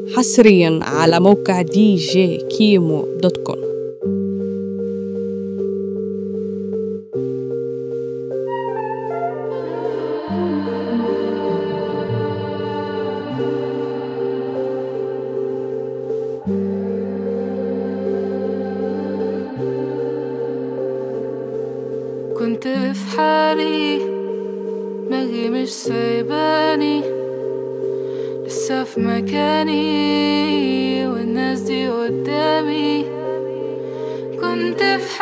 حصريا على موقع دي جي كيمو دوت كوم كنت في حالي دماغي مش سايباني لسه في مكاني والناس دي قدامي كنت في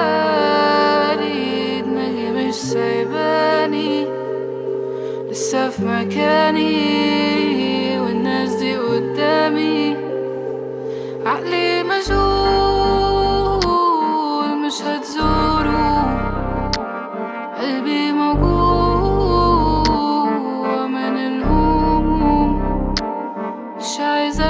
حالي دماغي مش سايباني لسه في مكاني والناس دي قدامي عقلي مشغول مش هتزوره قلبي موجوع من الهموم مش عايزة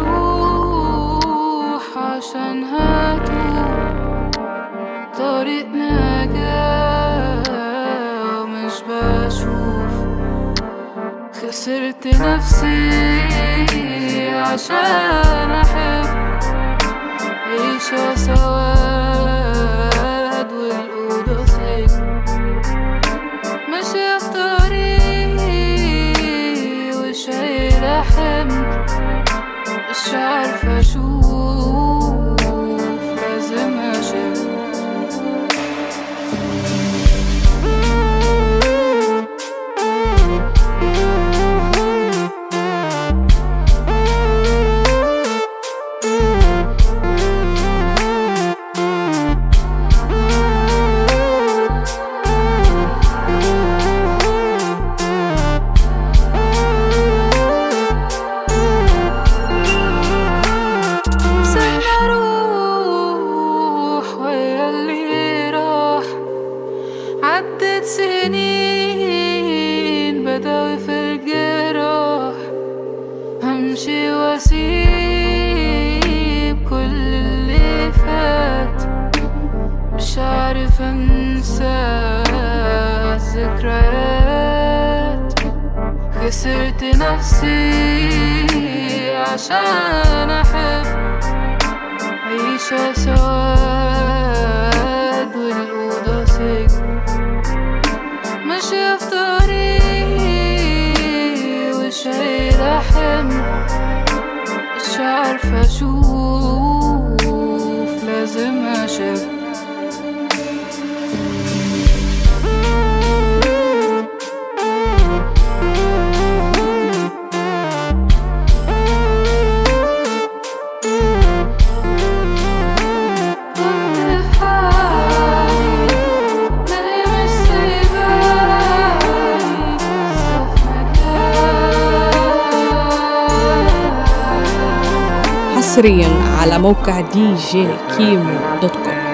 أروح عشان هاتوه طريق نجاة ومش بشوف خسرت نفسي عشان أحب عيشة سواد والأوضة سجن ماشية في طريقي وشايلة حمل مش عارفة أشوف لازم أشيل سهل أروح ويا اللي راح عدت سنين بداوي في الجراح همشي واسيب كل اللي فات مش عارف انسى الذكريات خسرت نفسي عشان احب عيشة سواد والأوضة سجن ماشية في طريقي وشايلة حمل مش عارفة أشوف لازم أشب كنت في حالي دماغي مش سايباني لسه في مكاني حصريا على موقع دي جي كيمو دوت كوم